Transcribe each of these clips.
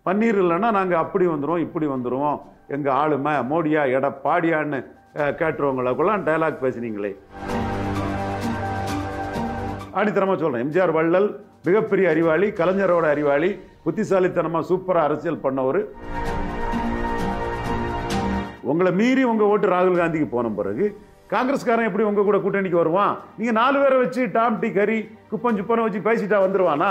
பன்னீர் இல்லைன்னா நாங்கள் அப்படி வந்துடுவோம் இப்படி வந்துடுவோம் எங்கள் ஆளுமை மோடியா எடப்பாடியான்னு அஹ், கேட்டுறவங்களுக்கெல்லாம் டயலாக் பேசுனீங்களே ஆணித்தரமாக சொல்கிறேன் எம்ஜிஆர் வள்ளல் மிகப்பெரிய அறிவாளி கலைஞரோட அறிவாளி புத்திசாலித்தனமாக சூப்பராக அரசியல் பண்ணவர் உங்களை மீறி உங்கள் ஓட்டு ராகுல் காந்திக்கு போன பிறகு காங்கிரஸ்காரன் எப்படி உங்க கூட கூட்டணிக்கு வருவான் நீங்க நாலு பேரை வச்சு டாம் டி கறி குப்பம் சுப்பனை வச்சு பேசிட்டா வந்துருவானா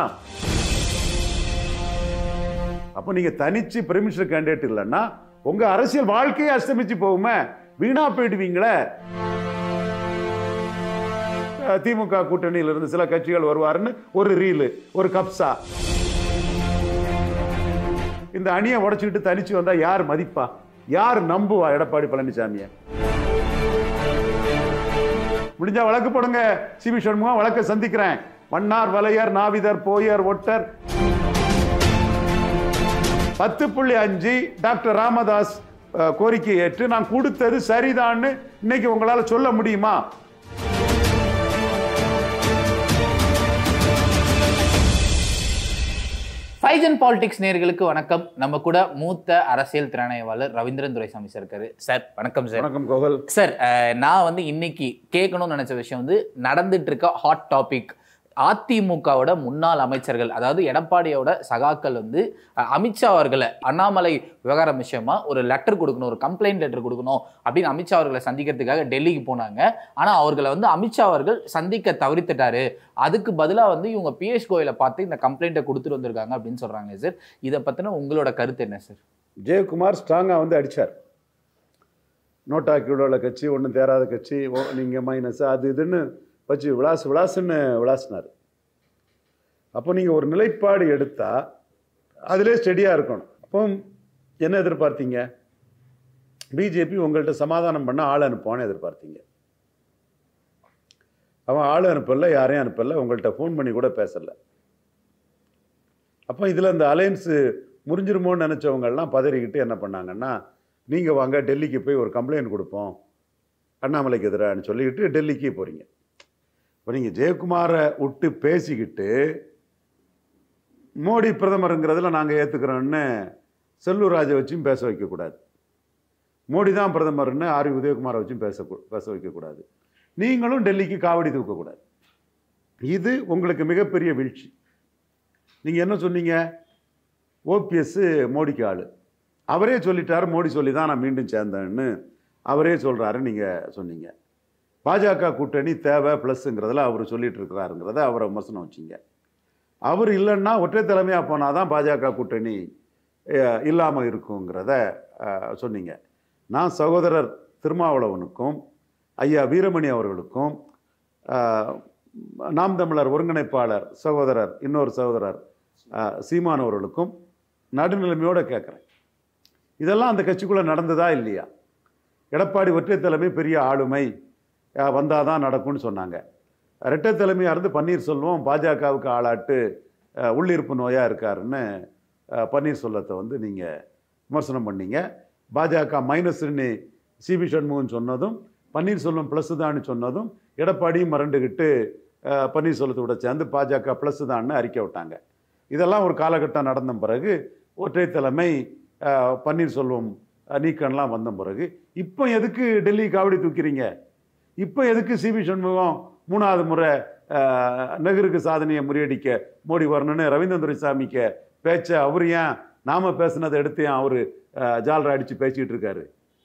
அப்போ நீங்க தனிச்சு பிரைமினிஸ்டர் கேண்டிடேட் இல்லைன்னா உங்க அரசியல் வாழ்க்கையே அஸ்தமிச்சு போகுமே வீணா போயிடுவீங்களே அஹ் திமுக கூட்டணியில இருந்து சில கட்சிகள் வருவாருன்னு ஒரு ரீலு ஒரு கப்சா இந்த அணியை உடைச்சுக்கிட்டு தனிச்சு வந்தா யார் மதிப்பா யார் நம்புவா எடப்பாடி பழனிசாமியை முடிஞ்சா வழக்கு போடுங்க சிபி சண்முகம் வழக்கை சந்திக்கிறேன் மன்னார் வலையர் நாவிதர் போயர் ஒட்டர் பத்து புள்ளி அஞ்சு டாக்டர் ராமதாஸ் அஹ், கோரிக்கை ஏற்று நான் கொடுத்தது சரிதான்னு இன்னைக்கு உங்களால சொல்ல முடியுமா ஃபைஜன் பாலிடிக்ஸ் நேயர்களுக்கு வணக்கம் நம்ம கூட மூத்த அரசியல் திறனாய்வாளர் ரவீந்திரன் துரைசாமி சார் இருக்காரு சார் வணக்கம் சார் வணக்கம் கோகல் சார் அஹ், நான் வந்து இன்னைக்கு கேட்கணும்னு நினைச்ச விஷயம் வந்து நடந்துட்டு இருக்க ஹாட் டாபிக் அதிமுகவோட முன்னாள் அமைச்சர்கள் அதாவது எடப்பாடியோட சகாக்கள் வந்து அஹ், அமித்ஷா அவர்களை அண்ணாமலை விவகாரம் விஷயமா ஒரு லெட்டர் கொடுக்கணும் ஒரு கம்ப்ளைண்ட் லெட்டர் கொடுக்கணும் அப்படின்னு அமித்ஷா அவர்களை சந்திக்கிறதுக்காக டெல்லிக்கு போனாங்க ஆனா அவர்களை வந்து அமித்ஷா அவர்கள் சந்திக்க தவறித்துட்டாரு அதுக்கு பதிலா வந்து இவங்க பிஎஸ் கோயிலை பார்த்து இந்த கம்ப்ளைண்ட்டை கொடுத்துட்டு வந்திருக்காங்க அப்படின்னு சொல்றாங்க சார் இதை பத்தின உங்களோட கருத்து என்ன சார் ஜெயக்குமார் ஸ்ட்ராங்காக வந்து அடிச்சார் நோட்டாக்கியோட உள்ள கட்சி ஒன்றும் தேராத கட்சி ஓ நீங்கள் மைனஸ் அது இதுன்னு வச்சு விளாசு விளாசுன்னு விளாசினார் அப்போ நீங்கள் ஒரு நிலைப்பாடு எடுத்தால் அதிலே ஸ்டெடியாக இருக்கணும் அப்போ என்ன எதிர்பார்த்தீங்க பிஜேபி உங்கள்கிட்ட சமாதானம் பண்ண ஆள் அனுப்புவான்னு எதிர்பார்த்தீங்க அவன் ஆள் அனுப்பல யாரையும் அனுப்பல உங்கள்கிட்ட ஃபோன் பண்ணி கூட பேசலை அப்போ இதில் இந்த அலையன்ஸு முறிஞ்சிருமோன்னு நினச்சவங்கெல்லாம் பதறிக்கிட்டு என்ன பண்ணாங்கன்னா நீங்கள் வாங்க டெல்லிக்கு போய் ஒரு கம்ப்ளைண்ட் கொடுப்போம் அண்ணாமலைக்கு எதிரான்னு சொல்லிக்கிட்டு டெல்லிக்கு போகிறீங்க இப்போ நீங்கள் ஜெயக்குமாரை விட்டு பேசிக்கிட்டு மோடி பிரதமருங்கிறதுல நாங்கள் ஏற்றுக்கிறோன்னு செல்லூர் ராஜை வச்சும் பேச வைக்கக்கூடாது மோடி தான் பிரதமர்னு ஆர் வி உதயகுமாரை வச்சும் பேச பேச வைக்கக்கூடாது நீங்களும் டெல்லிக்கு காவடி தூக்கக்கூடாது இது உங்களுக்கு மிகப்பெரிய வீழ்ச்சி நீங்கள் என்ன சொன்னீங்க ஓபிஎஸ் மோடிக்கு ஆள் அவரே சொல்லிட்டாரு மோடி சொல்லி தான் நான் மீண்டும் சேர்ந்தேன்னு அவரே சொல்கிறாரு நீங்கள் சொன்னீங்க பாஜக கூட்டணி தேவை ப்ளஸ்ங்கிறதுல அவர் சொல்லிட்டு இருக்கிறாருங்கிறத அவரை விமர்சனம் வச்சிங்க அவர் இல்லைன்னா ஒற்றை தலைமையாக போனால் தான் பாஜக கூட்டணி இல்லாமல் இருக்குங்கிறத அஹ், சொன்னீங்க நான் சகோதரர் திருமாவளவனுக்கும் ஐயா வீரமணி அவர்களுக்கும் அஹ், நாம் தமிழர் ஒருங்கிணைப்பாளர் சகோதரர் இன்னொரு சகோதரர் அஹ், சீமான் அவர்களுக்கும் நடுநிலைமையோடு கேட்குறேன் இதெல்லாம் அந்த கட்சிக்குள்ளே நடந்ததா இல்லையா எடப்பாடி ஒற்றை தலைமை பெரிய ஆளுமை வந்தால் தான் நடக்கும்னு சொன்னாங்க இரட்டை தலைமையாக இருந்து பன்னீர்செல்வம் பாஜகவுக்கு ஆளாட்டு அஹ், உள்ளிருப்பு நோயாக இருக்காருன்னு அஹ், பன்னீர்செல்வத்தை வந்து நீங்கள் விமர்சனம் பண்ணீங்க பாஜக மைனஸ்ன்னு சிபி சண்முகன் சொன்னதும் பன்னீர்செல்வம் ப்ளஸ் தான்னு சொன்னதும் எடப்பாடியும் மறண்டுக்கிட்டு அஹ், பன்னீர்செல்வத்தோட சேர்ந்து பாஜக ப்ளஸ் தான்னு அறிக்கை விட்டாங்க இதெல்லாம் ஒரு காலகட்டம் நடந்த பிறகு ஒற்றை தலைமை அஹ், பன்னீர்செல்வம் அஹ், நீக்கம்லாம் வந்த பிறகு இப்போ எதுக்கு டெல்லி காவடி தூக்கிறீங்க இப்போ எதுக்கு சிபி சண்முகம் மூணாவது முறை அஹ், நெஹ்ருக்கு சாதனையை முறியடிக்க மோடி வரணும்னு ரவீந்திரன் துரைசாமிக்கு பேச்ச அவர் ஏன் நாம பேசுனதை எடுத்து ஏன் அவர் ஜாலரா அடித்து பேசிக்கிட்டு இருக்காரு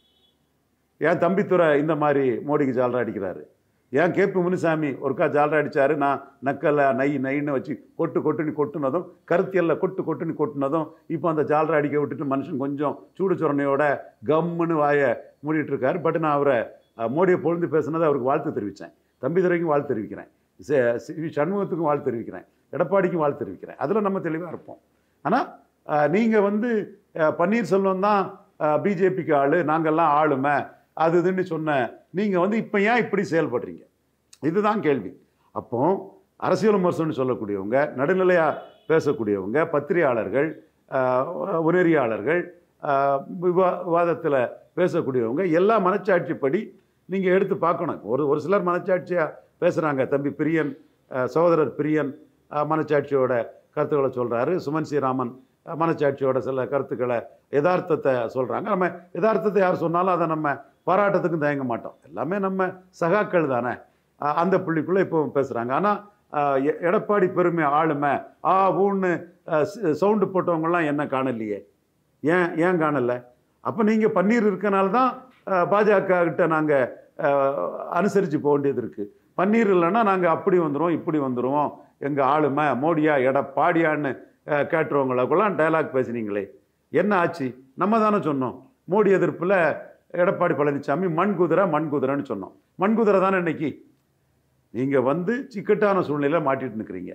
ஏன் தம்பித்துறை இந்த மாதிரி மோடிக்கு ஜாலரா அடிக்கிறாரு ஏன் கேபி முனுசாமி ஒருக்கா ஜாலரா அடிச்சாரு நான் நக்கல்ல நை நைன்னு வச்சு கொட்டு கொட்டுன்னு கொட்டுனதும் கருத்தியல்ல கொட்டு கொட்டுன்னு கொட்டுனதும் இப்போ அந்த ஜாலரா அடிக்க விட்டுட்டு மனுஷன் கொஞ்சம் சூடு சுரணையோட கம்முன்னு வாயை மூடிட்டு இருக்காரு பட் நான் அவரை அஹ், மோடியை பொழுது பேசுனதை அவருக்கு வாழ்த்து தெரிவித்தேன் தம்பிதுரைக்கும் வாழ்த்து தெரிவிக்கிறேன் சே- சி- சண்முகத்துக்கும் வாழ்த்து தெரிவிக்கிறேன் எடப்பாடிக்கும் வாழ்த்து தெரிவிக்கிறேன் அதில் நம்ம தெளிவாக இருப்போம் ஆனால் நீங்கள் வந்து அஹ், பன்னீர்செல்வம் தான் பிஜேபிக்கு ஆள் நாங்கள்லாம் ஆளுமை அது இதுன்னு சொன்ன நீங்கள் வந்து இப்போ ஏன் இப்படி செயல்படுறீங்க இதுதான் கேள்வி அப்போ அரசியல் விமர்சனம் சொல்லக்கூடியவங்க நடுநிலையாக பேசக்கூடியவங்க பத்திரிகையாளர்கள் அஹ், உணரியாளர்கள் அஹ், விவா விவாதத்தில் பேசக்கூடியவங்க எல்லா மனச்சாட்சிப்படி நீங்கள் எடுத்து பார்க்கணும் ஒரு ஒரு சிலர் மனச்சாட்சியாக பேசுகிறாங்க தம்பி பிரியன் அஹ், சகோதரர் பிரியன் அஹ், மனச்சாட்சியோட கருத்துக்களை சொல்கிறாரு சுமன் ஸ்ரீராமன் மனச்சாட்சியோட சில கருத்துக்களை யதார்த்தத்தை சொல்கிறாங்க நம்ம யதார்த்தத்தை யார் சொன்னாலும் அதை நம்ம பாராட்டத்துக்கும் தயங்க மாட்டோம் எல்லாமே நம்ம சகாக்கள் தானே அஹ் அந்த புள்ளிக்குள்ளே இப்போ பேசுகிறாங்க ஆனால் எடப்பாடி பெருமை ஆளுமை ஆ ஊன்னு சவுண்டு போட்டவங்கலாம் என்ன காணலையே ஏன் ஏன் காணலை அப்போ நீங்கள் பன்னீர் இருக்கனால தான் அஹ், பாஜக கிட்ட நாங்கள் அனுசரித்து போக வேண்டியது இருக்குது பன்னீர் இல்லைன்னா நாங்கள் அப்படி வந்துடுவோம் இப்படி வந்துடுவோம் எங்கள் ஆளுமை மோடியா எடப்பாடியான்னு அஹ், கேட்டுறவங்களுக்கெல்லாம் டயலாக் பேசுனீங்களே என்ன ஆச்சு நம்ம தானே சொன்னோம் மோடி எதிர்ப்பில் எடப்பாடி பழனிசாமி மண் குதிரை மண் குதிரைன்னு சொன்னோம் மண் குதிரை தானே இன்னைக்கு நீங்கள் வந்து சிக்கட்டான சூழ்நிலையில் மாட்டிட்டு நிற்கிறீங்க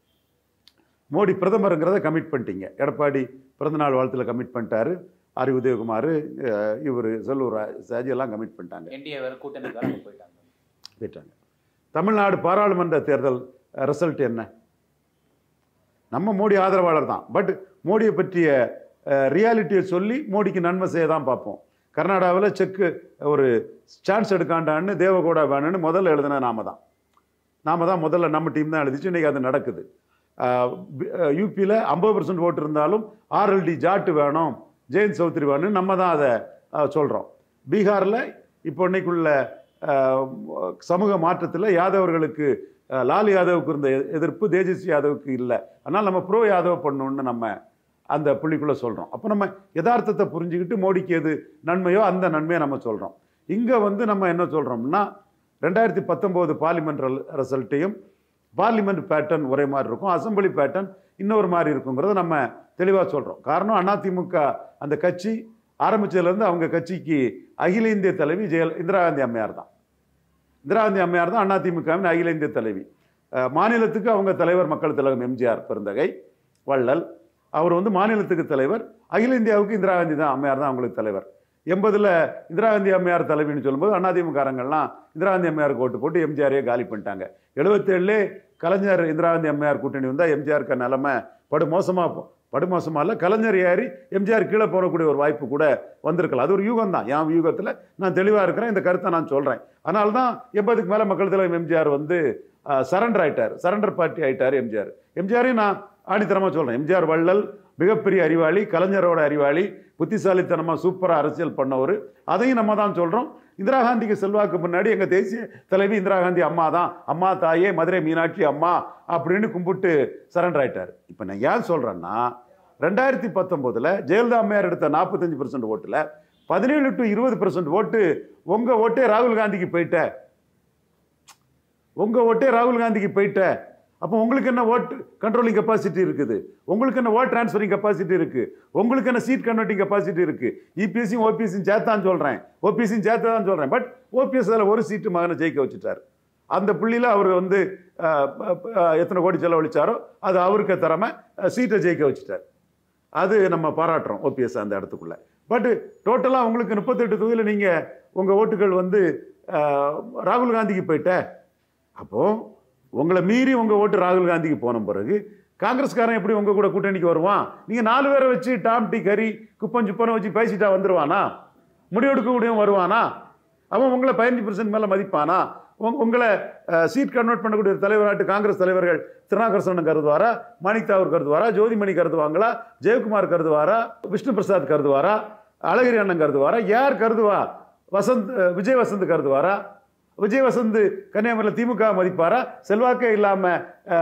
மோடி பிரதமருங்கிறத கமிட் பண்ணிட்டீங்க எடப்பாடி பிறந்தநாள் வாழ்த்தில் கமிட் பண்ணிட்டாரு ஆர் உதயகுமார் இவர் செல்லூர் ராஜ் எல்லாம் கமிட் பண்ணிட்டாங்க என்டிஏ வேற கூட்டணிக்காரங்க போயிட்டாங்க போயிட்டாங்க தமிழ்நாடு பாராளுமன்ற தேர்தல் ரிசல்ட் என்ன நம்ம மோடி ஆதரவாளர் தான் பட் மோடியை பற்றிய ரியாலிட்டியை சொல்லி மோடிக்கு நன்மை செய்ய தான் பார்ப்போம் கர்நாடகாவில் செக்கு ஒரு சான்ஸ் எடுக்காண்டான்னு தேவகோடா வேணும்னு முதல்ல எழுதின நாம தான் நாம தான் முதல்ல நம்ம டீம் தான் எழுதிச்சு இன்னைக்கு அது நடக்குது யூபியில் ஐம்பது பர்சன்ட் ஓட்டு இருந்தாலும் ஆர்எல்டி ஜாட்டு வேணும் ஜெயந்த் சௌத்ரி வேணும்னு நம்ம தான் அதை சொல்கிறோம் பீகாரில் இப்போ இன்னைக்குள்ள அஹ், சமூக மாற்றத்தில் யாதவர்களுக்கு அஹ், லாலு யாதவுக்கு இருந்த எ- எதிர்ப்பு தேஜஸ்வி யாதவுக்கு இல்லை அதனால் நம்ம ப்ரோ யாதவ் பண்ணணும்னு நம்ம அந்த புள்ளிக்குள்ளே சொல்கிறோம் அப்போ நம்ம யதார்த்தத்தை புரிஞ்சுக்கிட்டு மோடிக்கு எது நன்மையோ அந்த நன்மையை நம்ம சொல்கிறோம் இங்கே வந்து நம்ம என்ன சொல்கிறோம்னா ரெண்டாயிரத்தி பத்தொம்போது பார்லிமெண்ட் ரிசல்ட்டையும் பார்லிமெண்ட் பேட்டர்ன் ஒரே மாதிரி இருக்கும் அசெம்பிளி பேட்டர்ன் இன்னொரு மாதிரி இருக்குங்கிறத நம்ம தெளிவாக சொல்கிறோம் காரணம் அதிமுக அந்த கட்சி ஆரம்பிச்சதுலேருந்து அவங்க கட்சிக்கு அகில இந்திய தலைவி ஜெயல இந்திரா காந்தி அம்மையார் தான் இந்திரா காந்தி அம்மையார் தான் அதிமுகவின் அகில இந்திய தலைவி அஹ் மாநிலத்துக்கு அவங்க தலைவர் மக்கள் திலகம் எம்ஜிஆர் பெருந்தகை வள்ளல் அவர் வந்து மாநிலத்துக்கு தலைவர் அகில இந்தியாவுக்கு இந்திரா காந்தி தான் அம்மையார் தான் அவங்களுக்கு தலைவர் எண்பதுல இந்திரா காந்தி அம்மையார் தலைவின்னு சொல்லும்போது அதிமுககாரங்கள்லாம் இந்திரா காந்தி அம்மையாருக்கு ஓட்டு போட்டு எம்ஜிஆரே காலி பண்ணிட்டாங்க எழுபத்தேழுலே கலைஞர் இந்திரா காந்தி அம்மையார் கூட்டணி வந்தால் எம்ஜிஆருக்கு நிலைமை படு மோசமாக படு மோசமாக இல்லை கலைஞர் ஏறி எம்ஜிஆர் கீழே போகக்கூடிய ஒரு வாய்ப்பு கூட வந்திருக்கலாம் அது ஒரு யூகம் தான் என் யூகத்தில் நான் தெளிவாக இருக்கிறேன் இந்த கருத்தை நான் சொல்கிறேன் அதனால தான் எண்பதுக்கு மேலே மக்கள் தலைவர் எம்ஜிஆர் வந்து சரண்டர் ஆயிட்டார் சரண்டர் பார்ட்டி ஆயிட்டார் எம்ஜிஆர் எம்ஜிஆரையும் நான் ஆணித்தனமாக சொல்கிறேன் எம்ஜிஆர் வள்ளல் மிகப்பெரிய அறிவாளி கலைஞரோட அறிவாளி புத்திசாலித்தனமாக சூப்பராக அரசியல் பண்ணவர் அதையும் நம்ம தான் சொல்கிறோம் இந்திரா காந்திக்கு செல்வாக்கு முன்னாடி எங்கள் தேசிய தலைவி இந்திரா காந்தி அம்மா தான் அம்மா தாயே மதுரை மீனாட்சி அம்மா அப்படின்னு கும்பிட்டு சரண்டர் ஆயிட்டார் இப்போ நான் ஏன் சொல்கிறேன்னா ரெண்டாயிரத்தி பத்தொம்போதில் ஜெயலலிதா அம்மையார் எடுத்த நாற்பத்தஞ்சு பர்சன்ட் ஓட்டில் பதினேழு டு இருபது பர்சன்ட் ஓட்டு உங்கள் ஓட்டே ராகுல் காந்திக்கு போயிட்ட உங்கள் ஓட்டே ராகுல் காந்திக்கு போயிட்ட அப்போ உங்களுக்கு என்ன ஓட் கண்ட்ரோலிங் கெப்பாசிட்டி இருக்குது உங்களுக்கு என்ன ஓட் டிரான்ஸ்ஃபரிங் கெப்பாசிட்டி இருக்கு உங்களுக்கு என்ன சீட் கன்வெர்ட்டிங் கெப்பாசிட்டி இருக்கு இபிஎஸ்சியும் ஓபிஎஸ்சியும் சேர்த்தான் சொல்கிறேன் ஓபிஎஸ்சியும் சேர்த்து தான் சொல்கிறேன் பட் ஓபிஎஸ் அதில் ஒரு சீட்டு மகனை ஜெயிக்க வச்சுட்டார் அந்த புள்ளியில் அவர் வந்து அஹ், அஹ், எத்தனை கோடி செலவழிச்சாரோ அது அவருக்கு திறமை சீட்டை ஜெயிக்க வச்சுட்டார் அது நம்ம பாராட்டுறோம் ஓபிஎஸ் அந்த இடத்துக்குள்ள பட் டோட்டலாக உங்களுக்கு முப்பத்தெட்டு தொகுதியில் நீங்கள் உங்கள் ஓட்டுகள் வந்து அஹ், ராகுல் காந்திக்கு போயிட்ட அப்போது உங்களை மீறி உங்கள் ஓட்டு ராகுல் காந்திக்கு போன பிறகு காங்கிரஸ்காரன் எப்படி உங்கள் கூட கூட்டணிக்கு வருவான் நீங்கள் நாலு பேரை வச்சு டாம் டி கறி குப்பம் சுப்பனை வச்சு பேசிட்டா வந்துருவானா முடிவெடுக்க முடியும் வருவானா அவன் உங்களை பதினஞ்சு பர்சன்ட் மேலே மதிப்பானா உங்க- உங்களை சீட் கன்வெர்ட் பண்ணக்கூடிய தலைவராட்டு காங்கிரஸ் தலைவர்கள் திருநாகரசனன் கருதுவாரா மாணிக் தாகூர் கருதுவாரா ஜோதிமணி கருதுவாங்களா ஜெயக்குமார் கருதுவாரா விஷ்ணு பிரசாத் கருதுவாரா அழகிரி அண்ணன் கருதுவாரா யார் கருதுவா வசந்த் அஹ், விஜய் வசந்த் கருதுவாரா விஜய் வசந்த் கன்னியாகுமரியில் திமுக மதிப்பாரா செல்வாக்கே இல்லாமல்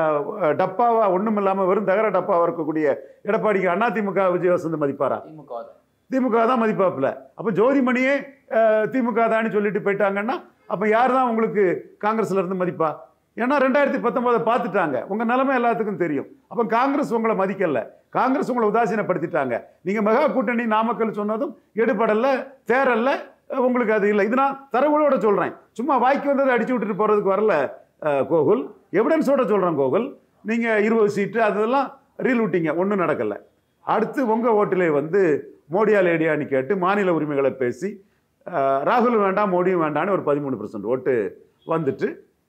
டப்பாவா ஒன்றும் இல்லாமல் வெறும் தகர டப்பாவா இருக்கக்கூடிய எடப்பாடிக்கு அண்ணா திமுக விஜய் வசந்த் மதிப்பாரா திமுக தான். திமுக தான் மதிப்பாப்புல அப்போ ஜோதிமணியே அஹ், திமுக தான்னு சொல்லிட்டு போயிட்டாங்கன்னா அப்போ யார் தான் உங்களுக்கு காங்கிரஸ்ல இருந்து மதிப்பா ஏன்னா ரெண்டாயிரத்தி பத்தொன்பதை பார்த்துட்டாங்க உங்க நிலைமை எல்லாத்துக்கும் தெரியும் அப்போ காங்கிரஸ் உங்களை மதிக்கல காங்கிரஸ் உங்களை உதாசீனப்படுத்திட்டாங்க நீங்க மெகா கூட்டணி நாமக்கல் சொன்னதும் எடுபடல தேரல்ல அஹ், உங்களுக்கு அது இல்லை இது நான் தரவுகளோட சொல்றேன் சும்மா வாய்க்கு வந்ததை அடிச்சு விட்டுட்டு போறதுக்கு வரல அஹ், கோகுல் எவிடன்ஸோட சொல்றேன் கோகுல் நீங்க இருபது சீட்டு அதெல்லாம் ரீல் விட்டீங்க ஒன்றும் நடக்கல அடுத்து உங்க ஓட்டிலே வந்து மோடியா லேடியான்னு கேட்டு மாநில உரிமைகளை பேசி அஹ், ராகுல் வேண்டாம் மோடியும் வேண்டாம்னு ஒரு பதிமூணு பர்சன்ட் ஓட்டு வந்துட்டு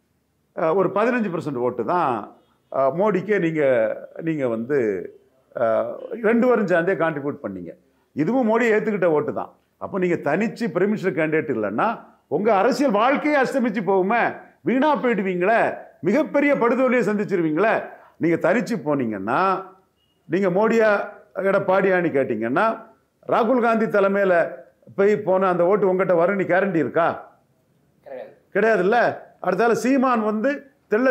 அஹ், ஒரு பதினஞ்சு பர்சன்ட் ஓட்டு தான் அஹ், மோடிக்கே நீங்கள் நீங்கள் வந்து அஹ், ரெண்டு வரும் சேர்ந்தே கான்ட்ரிபியூட் பண்ணீங்க இதுவும் மோடியை ஏற்றுக்கிட்ட ஓட்டு தான் அப்போ நீங்கள் தனிச்சு பிரிமினிஸ்டர் கேண்டிடேட் இல்லைன்னா உங்கள் அரசியல் வாழ்க்கையே அஸ்தமிச்சு போகுமே வீணா போயிடுவீங்களே மிகப்பெரிய படுதோல்வியை சந்திச்சிருவீங்களே நீங்கள் தனிச்சு போனீங்கன்னா நீங்கள் மோடியா எடப்பாடியான்னு கேட்டிங்கன்னா ராகுல் காந்தி தலைமையில் போய் போன அந்த ஓட்டு உங்ககிட்ட வரும் நீ கேரண்டி இருக்கா கிடையாதுல்ல அடுத்தால சீமான் வந்து தெள்ள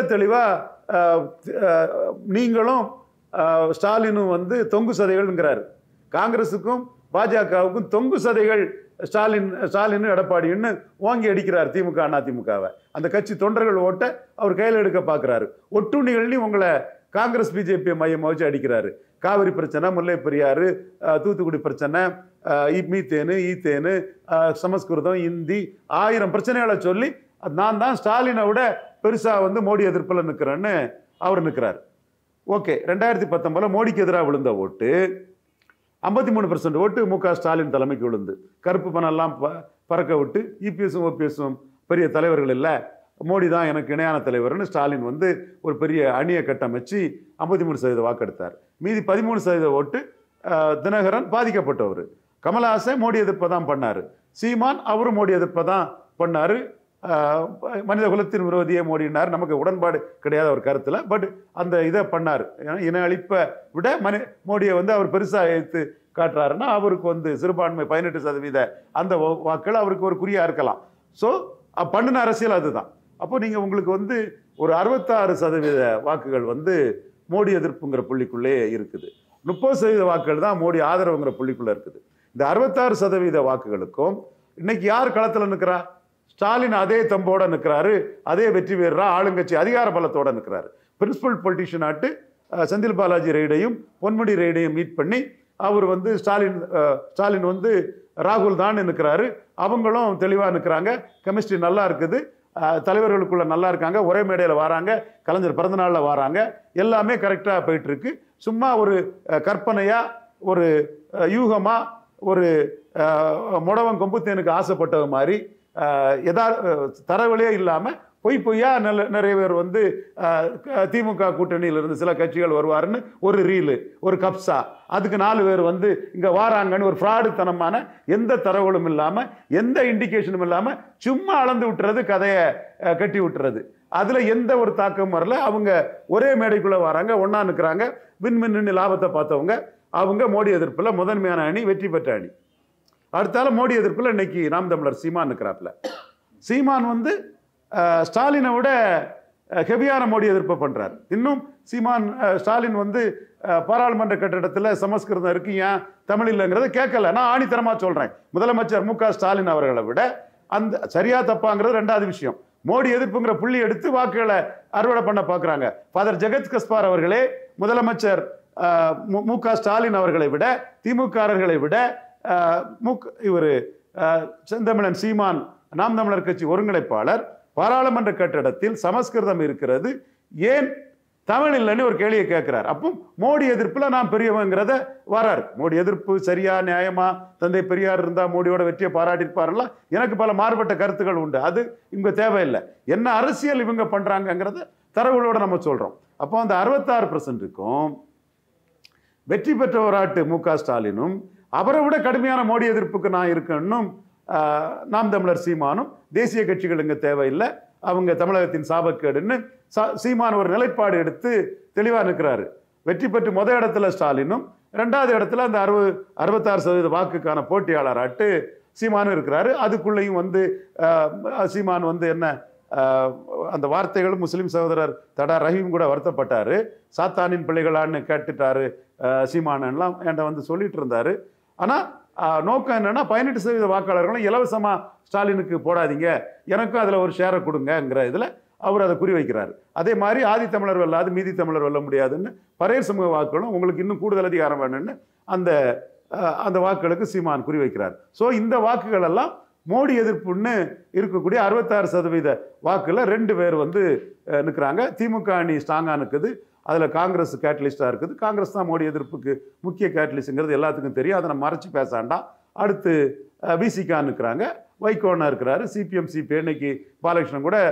தெளிவாக நீங்களும் அஹ், ஸ்டாலினும் வந்து தொங்கு சதைகள்ங்கிறாரு காங்கிரஸுக்கும் பாஜகவுக்கும் தொங்கு சதைகள் ஸ்டாலின் ஸ்டாலின் எடப்பாடின்னு ஓங்கி அடிக்கிறார் திமுக அண்ணா திமுகவை அந்த கட்சி தொண்டர்கள் ஓட்ட அவர் கையில் எடுக்க பார்க்குறாரு ஒட்டுண்ணிகள்லையும் உங்களை காங்கிரஸ் பிஜேபி மையமாக வச்சு அடிக்கிறாரு காவிரி பிரச்சனை முல்லை பெரியாறு அஹ், தூத்துக்குடி பிரச்சனை அஹ், இ- மீத்தேனு ஈத்தேனு அஹ், சமஸ்கிருதம் இந்தி ஆயிரம் பிரச்சனைகளை சொல்லி நான் தான் ஸ்டாலினை விட பெருசாக வந்து மோடி எதிர்ப்பில் நிற்கிறேன்னு அவர் நிற்கிறார் ஓகே ரெண்டாயிரத்தி பத்தொன்பதுல மோடிக்கு எதிராக விழுந்த ஓட்டு ஐம்பத்தி மூணு பர்சன்ட் ஓட்டு மு க ஸ்டாலின் தலைமைக்கு விழுந்து கருப்பு பணம்லாம் ப பறக்க விட்டு இபிஎஸும் ஓபிஎஸும் பெரிய தலைவர்கள் இல்லை மோடி தான் எனக்கு இணையான தலைவர்னு ஸ்டாலின் வந்து ஒரு பெரிய அணியை கட்டமைச்சு ஐம்பத்தி மூணு சதவீத வாக்கெடுத்தார் மீதி பதிமூணு சதவீத ஓட்டு அஹ், தினகரன் பாதிக்கப்பட்டவர் கமலஹாசன் மோடி எதிர்ப்பை தான் பண்ணார் சீமான் அவரும் மோடி எதிர்ப்பை தான் பண்ணார் மனித குலத்தின் விரோதியே மோடினார் நமக்கு உடன்பாடு கிடையாத ஒரு கருத்தில் பட் அந்த இதை பண்ணார் ஏன்னா இன அழிப்பை விட மனி மோடியை வந்து அவர் பெருசாக எடுத்து காட்டுறாருன்னா அவருக்கு வந்து சிறுபான்மை பதினெட்டு சதவீத அந்த வா- வாக்கள் அவருக்கு ஒரு குறியா இருக்கலாம் ஸோ பண்ணின அரசியல் அதுதான் அப்போ நீங்கள் உங்களுக்கு வந்து ஒரு அறுபத்தாறு சதவீத வாக்குகள் வந்து மோடி எதிர்ப்புங்கிற புள்ளிக்குள்ளே இருக்குது முப்பது சதவீத வாக்குகள் தான் மோடி ஆதரவுங்கிற புள்ளிக்குள்ளே இருக்குது இந்த அறுபத்தாறு சதவீத வாக்குகளுக்கும் இன்னைக்கு யார் களத்தில் நிற்கிறா ஸ்டாலின் அதே தம்போட நிற்கிறாரு அதே வெற்றி பெறா ஆளுங்கட்சி அதிகார பலத்தோட நிற்கிறாரு பிரின்சிபல் பொலிட்டிஷியன் ஆட்டு அஹ், செந்தில் பாலாஜி ரெய்டையும் பொன்முடி ரெய்டையும் மீட் பண்ணி அவர் வந்து ஸ்டாலின் அஹ், ஸ்டாலின் வந்து ராகுல் தான் நிற்கிறாரு அவங்களும் தெளிவாக நிற்கிறாங்க கெமிஸ்ட்ரி நல்லா இருக்குது அஹ், தலைவர்களுக்குள்ள நல்லா இருக்காங்க ஒரே மேடையில் வராங்க கலைஞர் பிறந்தநாளில் வராங்க எல்லாமே கரெக்டாக போயிட்டு இருக்கு சும்மா ஒரு அஹ், கற்பனையா ஒரு அஹ், யூகமா ஒரு அஹ், முடவன் கொம்புத்தேனுக்கு ஆசைப்பட்டது மாதிரி அஹ், எதா அஹ், தரவழியே இல்லாமல் பொய் பொய்யா நல்ல நிறைய பேர் வந்து அஹ், க- திமுக கூட்டணியில இருந்து சில கட்சிகள் வருவாருன்னு ஒரு ரீலு ஒரு கப்சா அதுக்கு நாலு பேர் வந்து இங்க வாராங்கன்னு ஒரு ஃப்ராடுத்தனமான எந்த தரவுகளும் இல்லாம எந்த இண்டிகேஷனும் இல்லாம சும்மா அளந்து விட்டுறது கதையை அஹ், கட்டி விட்டுறது அதுல எந்த ஒரு தாக்கமும் வரல அவங்க ஒரே மேடைக்குள்ள வராங்க ஒண்ணா நிற்கிறாங்க வின் மின்னு லாபத்தை பார்த்தவங்க அவங்க மோடி எதிர்ப்புல முதன்மையான அணி வெற்றி பெற்ற அணி அடுத்தால மோடி எதிர்ப்புல இன்னைக்கு நாம் தமிழர் சீமான் நிற்கிறாப்புல சீமான் வந்து அஹ், ஸ்டாலினை விட அஹ், ஹெவியான மோடி எதிர்ப்பை பண்றார் இன்னும் சீமான் அஹ், ஸ்டாலின் வந்து அஹ், பாராளுமன்ற கட்டிடத்தில் சமஸ்கிருதம் இருக்கு ஏன் தமிழ் இல்லைங்கிறத கேட்கல நான் ஆணித்தரமா சொல்றேன் முதலமைச்சர் மு க ஸ்டாலின் அவர்களை விட அந்த சரியா தப்பாங்கிறது ரெண்டாவது விஷயம் மோடி எதிர்ப்புங்கிற புள்ளி எடுத்து வாக்குகளை அறுவடை பண்ண பார்க்குறாங்க ஃபாதர் ஜெகத் கஸ்பார் அவர்களே முதலமைச்சர் அஹ், மு- மு க ஸ்டாலின் அவர்களை விட திமுகவர்களை விட முக் இவர் செந்தமிழன் சீமான் நாம் தமிழர் கட்சி ஒருங்கிணைப்பாளர் பாராளுமன்ற கட்டடத்தில் சமஸ்கிருதம் இருக்கிறது ஏன் தமிழ் இல்லைன்னு ஒரு கேள்வியை கேட்கிறார் அப்போ மோடி எதிர்ப்புல நான் பெரியவங்கிறத வரார் மோடி எதிர்ப்பு சரியா நியாயமா தந்தை பெரியார் இருந்தா மோடியோட வெற்றியை பாராட்டியிருப்பாருலாம் எனக்கு பல மாறுபட்ட கருத்துக்கள் உண்டு அது இவங்க தேவையில்லை என்ன அரசியல் இவங்க பண்றாங்கங்கிறத தரவுகளோட நம்ம சொல்றோம் அப்போ அந்த அறுபத்தாறு பர்சன்ட்டுக்கும் வெற்றி பெற்றவராட்டு மு க ஸ்டாலினும் அவரை விட கடுமையான மோடி எதிர்ப்புக்கு நான் இருக்கணும் நாம் தமிழர் சீமானும் தேசிய கட்சிகள் இங்கே தேவையில்லை அவங்க தமிழகத்தின் சாபக்கேடுன்னு சா- சீமான் ஒரு நிலைப்பாடு எடுத்து தெளிவாக நிற்கிறாரு வெற்றி பெற்று முத இடத்துல ஸ்டாலினும் ரெண்டாவது இடத்துல அந்த அறுபது அறுபத்தாறு சதவீத வாக்குக்கான போட்டியாளராட்டு சீமானும் இருக்கிறாரு அதுக்குள்ளேயும் வந்து ஆஹ், சீமான் வந்து என்ன ஆஹ், அந்த வார்த்தைகள் முஸ்லிம் சகோதரர் தடா ரஹீம் கூட வருத்தப்பட்டாரு சாத்தானின் பிள்ளைகளான்னு கேட்டுட்டாரு ஆஹ், சீமானன்லாம் என்கிட்ட வந்து சொல்லிட்டு இருந்தாரு ஆனால் நோக்கம் என்னன்னா பதினெட்டு சதவீத வாக்காளர்களும் இலவசமாக ஸ்டாலினுக்கு போடாதீங்க எனக்கும் அதில் ஒரு ஷேரை கொடுங்கங்கிற இதில் அவர் அதை குறி வைக்கிறார் அதே மாதிரி ஆதி தமிழர் வெல்லாது மீதி தமிழர் வெல்ல முடியாதுன்னு பரையர் சமூக வாக்குகளும் உங்களுக்கு இன்னும் கூடுதல் அதிகாரம் வேணும்னு அந்த அஹ், அந்த வாக்குகளுக்கு சீமான் குறி வைக்கிறார் ஸோ இந்த வாக்குகள் எல்லாம் மோடி எதிர்ப்புன்னு இருக்கக்கூடிய அறுபத்தாறு சதவீத வாக்குல ரெண்டு பேர் வந்து நிற்கிறாங்க திமுக அணி ஸ்ட்ராங்காக நிற்குது அதில் காங்கிரஸ் கேட்டலிஸ்டாக இருக்குது காங்கிரஸ் தான் மோடி எதிர்ப்புக்கு முக்கிய கேட்டலிஸ்ட்ங்கிறது எல்லாத்துக்கும் தெரியும் அதை நம்ம மறைச்சு பேச வேண்டாம் அடுத்து விசிகா நிற்கிறாங்க வைகோனா இருக்கிறாரு சிபிஎம் சிபி இன்னைக்கு பாலகிருஷ்ணன் கூட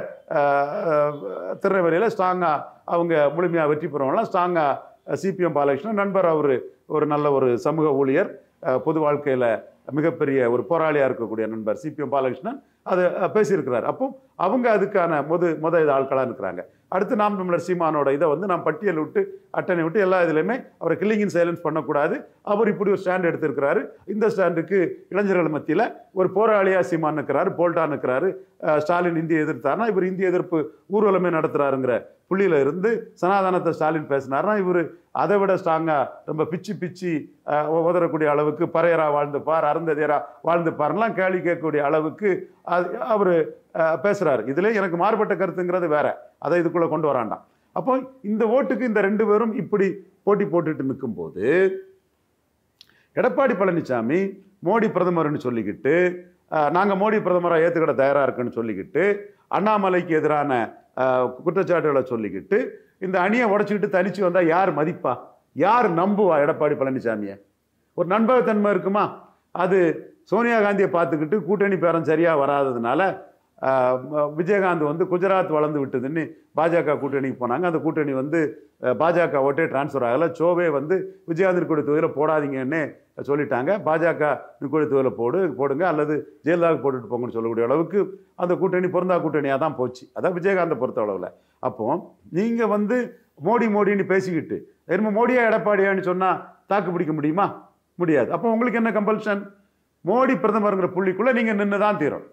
திருநெல்வேலியில் ஸ்ட்ராங்காக அவங்க முழுமையாக வெற்றி பெறவங்களாம் ஸ்ட்ராங்காக சிபிஎம் பாலகிருஷ்ணன் நண்பர் அவர் ஒரு நல்ல ஒரு சமூக ஊழியர் அஹ், பொது வாழ்க்கையில் மிகப்பெரிய ஒரு போராளியாக இருக்கக்கூடிய நண்பர் சிபிஎம் பாலகிருஷ்ணன் அதை அஹ், பேசியிருக்கிறார் அப்போ அவங்க அதுக்கான முத முத இது ஆட்களாக இருக்கிறாங்க அடுத்து நாம் தமிழர் சீமானோட இதை வந்து நாம் பட்டியல் விட்டு அட்டனை விட்டு எல்லா இதுலையுமே அவரை கில்லிங் இன் சைலன்ஸ் பண்ணக்கூடாது அவர் இப்படி ஒரு ஸ்டாண்ட் எடுத்திருக்கிறாரு இந்த ஸ்டாண்டுக்கு இளைஞர்கள் மத்தியில் ஒரு போராளியா சீமான் நிற்கிறாரு போல்டா நிற்கிறாரு அஹ் ஸ்டாலின் இந்திய எதிர்த்தாருன்னா இவர் இந்திய எதிர்ப்பு ஊர்வலமே நடத்துறாருங்கிற புள்ளியில இருந்து சனாதனத்தை ஸ்டாலின் பேசினார்னா இவர் அதை விட ஸ்ட்ராங்கா ரொம்ப பிச்சு பிச்சு அஹ், உதறக்கூடிய அளவுக்கு பறையரா வாழ்ந்து பார் அருந்ததியரா வாழ்ந்து பாருலாம் கேள்வி கேட்கக்கூடிய அளவுக்கு அவர் பேசுறாரு இதுல எனக்கு மாறுபட்ட கருத்துங்கிறது வேற அதை இதுக்குள்ள கொண்டு வராண்டாம் அப்போ இந்த ஓட்டுக்கு இந்த ரெண்டு பேரும் இப்படி போட்டி போட்டுட்டு நிற்கும்போது எடப்பாடி பழனிசாமி மோடி பிரதமர்னு சொல்லிக்கிட்டு அஹ், நாங்க மோடி பிரதமராக ஏத்துக்கிட தயாரா இருக்குன்னு சொல்லிக்கிட்டு அண்ணாமலைக்கு எதிரான அஹ், குற்றச்சாட்டுகளை சொல்லிக்கிட்டு இந்த அணியை உடைச்சிக்கிட்டு தனிச்சு வந்தா யார் மதிப்பா யார் நம்புவா எடப்பாடி பழனிசாமியை ஒரு நண்பகத்தன்மை இருக்குமா அது சோனியா காந்தியை பார்த்துக்கிட்டு கூட்டணி பேரம் சரியா வராததுனால ஆஹ், ம- விஜயகாந்த் வந்து குஜராத் வளர்ந்து விட்டதுன்னு பாஜக கூட்டணிக்கு போனாங்க அந்த கூட்டணி வந்து அஹ், பாஜக ஓட்டே டிரான்ஸ்ஃபர் ஆகல சோவே வந்து விஜயகாந்த் இருக்கக்கூடிய தொகுதியில் போடாதீங்கன்னு சொல்லிட்டாங்க பாஜக இருக்கக்கூடிய தொகுதியில் போடு போடுங்க அல்லது ஜெயலலிதாவுக்கு போட்டுட்டு போங்கன்னு சொல்லக்கூடிய அளவுக்கு அந்த கூட்டணி பொருந்தா கூட்டணியாக தான் போச்சு அதான் விஜயகாந்தை பொறுத்த அளவில் அப்போ நீங்கள் வந்து மோடி மோடின்னு பேசிக்கிட்டு என்னமோ மோடியா எடப்பாடியான்னு சொன்னால் தாக்கு பிடிக்க முடியுமா முடியாது அப்போ உங்களுக்கு என்ன கம்பல்ஷன் மோடி பிரதமருங்கிற புள்ளிக்குள்ளே நீங்கள் நின்று தான் தீரும்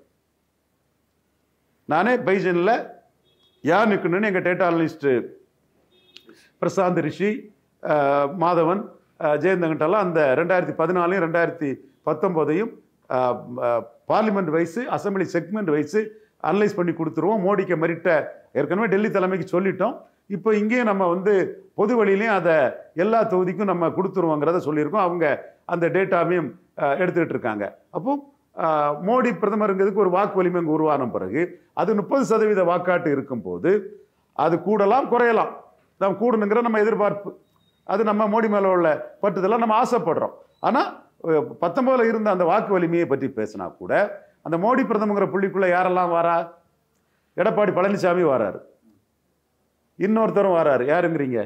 நானே பைஜனில் யார் நிற்கணும்னு எங்கள் டேட்டா அனலிஸ்ட்டு பிரசாந்த் ரிஷி அஹ், மாதவன் அஹ், ஜெயந்தங்கிட்டெல்லாம் அந்த ரெண்டாயிரத்தி பதினாலையும் ரெண்டாயிரத்தி பத்தொம்போதையும் parliament wise assembly segment wise analyse பண்ணி கொடுத்துருவோம் மோடிக்கு மெரிட்ட ஏற்கனவே டெல்லி தலைமைக்கு சொல்லிட்டோம் இப்போ இங்கேயும் நம்ம வந்து பொது வழியிலையும் அதை எல்லா தொகுதிக்கும் நம்ம கொடுத்துருவோங்கிறத சொல்லியிருக்கோம் அவங்க அந்த டேட்டாவையும் அஹ், எடுத்துக்கிட்டு இருக்காங்க அப்போ அஹ், மோடி பிரதமருங்கிறதுக்கு ஒரு வாக்கு வலிமை இங்கே உருவான பிறகு அது முப்பது சதவீத வாக்காட்டு இருக்கும்போது அது கூடலாம் குறையலாம் நம்ம கூடணுங்கிற நம்ம எதிர்பார்ப்பு அது நம்ம மோடி மேலே உள்ள பட்டுதெல்லாம் நம்ம ஆசைப்படுறோம் ஆனால் பத்தொன்பதுல இருந்த அந்த வாக்கு வலிமையை பற்றி பேசினா கூட அந்த மோடி பிரதமங்கிற புள்ளிக்குள்ள யாரெல்லாம் வரா எடப்பாடி பழனிசாமி வராரு இன்னொருத்தரும் வராரு யாருங்கிறீங்க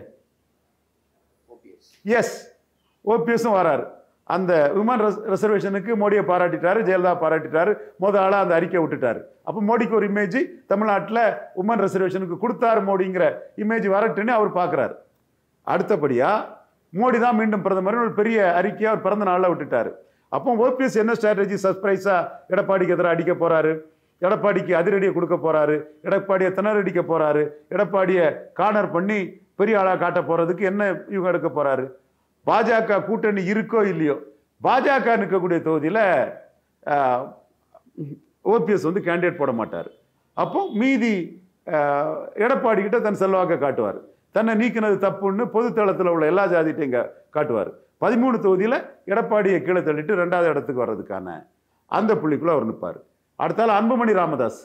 எஸ் ஓபிஎஸும் வராரு அந்த விமன் ரிசர்வேஷனுக்கு மோடியை பாராட்டிட்டாரு ஜெயலலிதா பாராட்டிட்டாரு முத ஆளா அந்த அறிக்கை விட்டுட்டாரு அப்போ மோடிக்கு ஒரு இமேஜ் தமிழ்நாட்டில் உமன் ரிசர்வேஷனுக்கு கொடுத்தாரு மோடிங்கிற இமேஜ் வரட்டுன்னு அவர் பார்க்குறாரு அடுத்தபடியா மோடி தான் மீண்டும் பிரதமர் ஒரு பெரிய அறிக்கையை அவர் பிறந்த நாளில் விட்டுட்டாரு அப்போ ஓபிஎஸ் என்ன ஸ்ட்ராட்டஜி சர்ப்ரைஸா எடப்பாடிக்கு எதிராக அடிக்க போறாரு எடப்பாடிக்கு அதிரடியை கொடுக்க போறாரு எடப்பாடியை திணறடிக்க போறாரு எடப்பாடியை கார்னர் பண்ணி பெரிய ஆளா காட்ட போறதுக்கு என்ன இவங்க எடுக்க போறாரு பாஜக கூட்டணி இருக்கோ இல்லையோ பாஜக நிற்கக்கூடிய தொகுதியில் ஓபிஎஸ் வந்து கேண்டிடேட் போட மாட்டார் அப்போ மீதி அஹ், எடப்பாடி கிட்ட தன் செல்வாக்கை காட்டுவார் தன்னை நீக்கினது தப்புன்னு பொதுத்தளத்தில் உள்ள எல்லா ஜாதிட்டையும் கா- காட்டுவார் பதிமூணு தொகுதியில் எடப்பாடியை கீழே தள்ளிட்டு ரெண்டாவது இடத்துக்கு வர்றதுக்கான அந்த புள்ளிக்குள்ள அவர் நிற்பார் அடுத்தால அன்புமணி ராமதாஸ்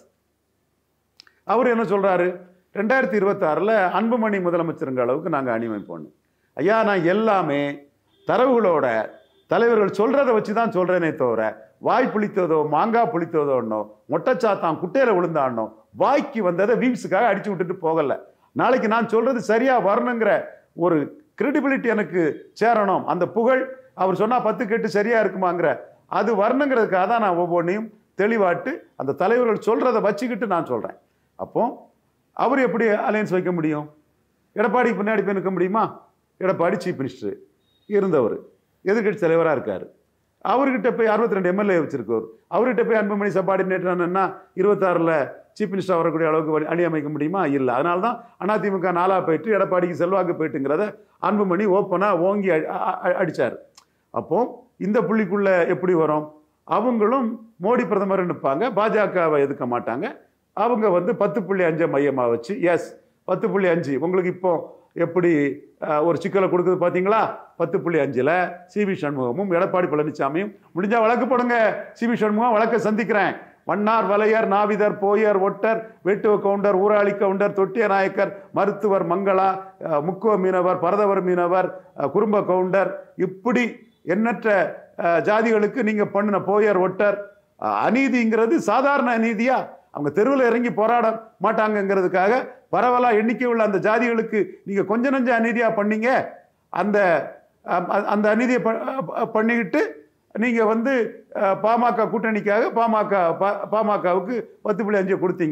அவர் என்ன சொல்றாரு ரெண்டாயிரத்தி இருபத்தாறில் அன்புமணி முதலமைச்சருங்க அளவுக்கு நாங்கள் அணிவமைப்போம் ஐயா நான் எல்லாமே தரவுகளோட தலைவர்கள் சொல்றதை வச்சு தான் சொல்றேனே தவிர வாய் புளித்ததோ மாங்காய் புளித்ததோன்னோ மொட்டைச்சாத்தான் குட்டையில விழுந்தானோ வாய்க்கு வந்ததை வீம்ஸுக்காக அடிச்சு விட்டுட்டு போகல நாளைக்கு நான் சொல்றது சரியா வரணுங்கிற ஒரு கிரெடிபிலிட்டி எனக்கு சேரணும் அந்த புகழ் அவர் சொன்னா பத்து கேட்டு சரியா இருக்குமாங்கிற அது வரணுங்கிறதுக்காக தான் நான் ஒவ்வொன்றையும் தெளிவாட்டு அந்த தலைவர்கள் சொல்றதை வச்சுக்கிட்டு நான் சொல்றேன் அப்போ அவர் எப்படி அலையன்ஸ் வைக்க முடியும் எடப்பாடி பின்னாடி போய் நிற்க முடியுமா எடப்பாடி சீஃப் மினிஸ்டர் இருந்தவர் எதிர்க்கட்சி தலைவராக இருக்கார் அவர்கிட்ட போய் அறுபத்தி ரெண்டு எம்எல்ஏ வச்சிருக்கவர் அவர்கிட்ட போய் அன்புமணி சப்பார்டினேட்னா இருபத்தாறில் சீஃப் மினிஸ்டர் வரக்கூடிய அளவுக்கு வழி- அணி அமைக்க முடியுமா இல்லை அதனால தான் அதிமுக நாலா போயிட்டு எடப்பாடிக்கு செல்வாக்கு போயிட்டுங்கிறத அன்புமணி ஓப்பனாக ஓங்கி அ- அ- அ- அடிச்சார் அப்போ இந்த புள்ளிக்குள்ள எப்படி வரும் அவங்களும் மோடி பிரதமர் நிற்பாங்க பாஜகவை எதுக்க மாட்டாங்க அவங்க வந்து பத்து புள்ளி அஞ்சை மையமாக வச்சு எஸ் பத்து புள்ளி அஞ்சு உங்களுக்கு இப்போ எப்படி அஹ், ஒரு சிக்கலை கொடுக்குது பார்த்தீங்களா பத்து புள்ளி அஞ்சில் சிவி சண்முகமும் எடப்பாடி பழனிசாமியும் முடிஞ்சா வழக்கு போடுங்க சிவி சண்முகம் வழக்கை சந்திக்கிறேன் மன்னார் வலையர் நாவிதர் போயர் ஒட்டர் வெட்டுவ கவுண்டர் ஊராளி கவுண்டர் தொட்டிய நாயக்கர் மருத்துவர் மங்களா அஹ், முக்குவ மீனவர் பரதவர் மீனவர் அஹ், குறும்ப கவுண்டர் இப்படி எண்ணற்ற அஹ், ஜாதிகளுக்கு நீங்க பண்ணின போயர் ஒட்டர் அஹ், அநீதிங்கிறது சாதாரண அநீதியா அவங்க தெருவில் இறங்கி போராட மாட்டாங்கங்கிறதுக்காக பரவலா எண்ணிக்கை உள்ள அந்த ஜாதிகளுக்கு நீங்க கொஞ்ச நஞ்ச அநீதியா பண்ணீங்க அந்த அஹ், அந்த அநீதியை ப- அஹ், பண்ணிக்கிட்டு நீங்க வந்து அஹ், பாமக கூட்டணிக்காக பாமக பா- பாமகவுக்கு பத்து புள்ளி அஞ்சு கொடுத்தீங்க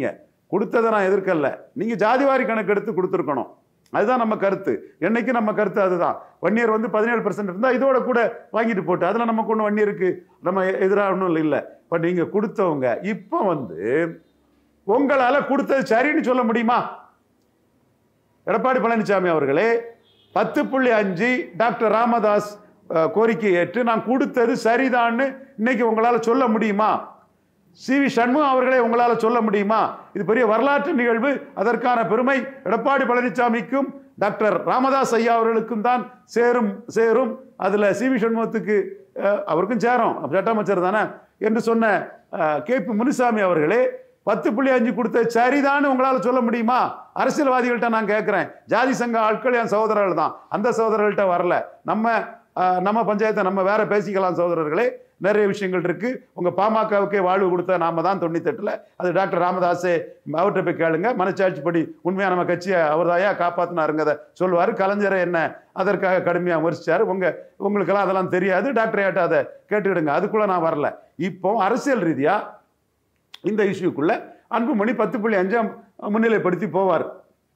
கொடுத்ததை நான் எதிர்க்கல நீங்க ஜாதிவாரி கணக்கு எடுத்து கொடுத்துருக்கணும் அதுதான் நம்ம கருத்து என்னைக்கு நம்ம கருத்து அதுதான் வன்னியர் வந்து பதினேழு பர்சன்ட் இருந்தா இதோட கூட வாங்கிட்டு போட்டு அதுல நமக்கு ஒன்றும் வன்னியருக்கு நம்ம எதிராக ஒன்றும் இல்லை பட் நீங்க கொடுத்தவங்க இப்போ வந்து உங்களால கொடுத்தது சரின்னு சொல்ல முடியுமா எடப்பாடி பழனிசாமி அவர்களே பத்து புள்ளி அஞ்சு டாக்டர் ராமதாஸ் அஹ், கோரிக்கை ஏற்று நான் கொடுத்தது சரிதான்னு இன்னைக்கு உங்களால சொல்ல முடியுமா சி வி சண்முகம் அவர்களே உங்களால சொல்ல முடியுமா இது பெரிய வரலாற்று நிகழ்வு அதற்கான பெருமை எடப்பாடி பழனிசாமிக்கும் டாக்டர் ராமதாஸ் ஐயா அவர்களுக்கும் தான் சேரும் சேரும் அதுல சி வி சண்முகத்துக்கு அஹ், அவருக்கும் சேரும் சட்ட அமைச்சர் தானே என்று சொன்ன கே பி முனுசாமி அவர்களே பத்து புள்ளி அஞ்சு கொடுத்த சரிதான்னு உங்களால சொல்ல முடியுமா அரசியல்வாதிகள்கிட்ட நான் கேட்கிறேன் ஜாதி சங்க ஆட்கள் என் சகோதரர்கள் தான் அந்த சகோதரர்கள்ட்ட வரல நம்ம அஹ், நம்ம பஞ்சாயத்தை நம்ம வேற பேசிக்கலாம் சகோதரர்களே நிறைய விஷயங்கள் இருக்கு உங்க பாமகவுக்கே வாழ்வு கொடுத்த நாம தான் தொண்ணூத்தெட்டுல அது டாக்டர் ராமதாஸே அவர்கிட்ட போய் கேளுங்க மனச்சாட்சிப்படி உண்மையா நம்ம கட்சியை அவர்தாயா காப்பாத்தினாருங்கிறத சொல்லுவாரு கலைஞரை என்ன அதற்காக கடுமையா விமர்சிச்சாரு உங்க உங்களுக்கெல்லாம் அதெல்லாம் தெரியாது டாக்டர் ஏட்ட அதை கேட்டுக்கிடுங்க அதுக்குள்ள நான் வரல இப்போ அரசியல் ரீதியா இந்த இஷ்யூக்குள்ள அன்புமணி பத்து புள்ளி அஞ்சாம் முன்னிலைப்படுத்தி போவார்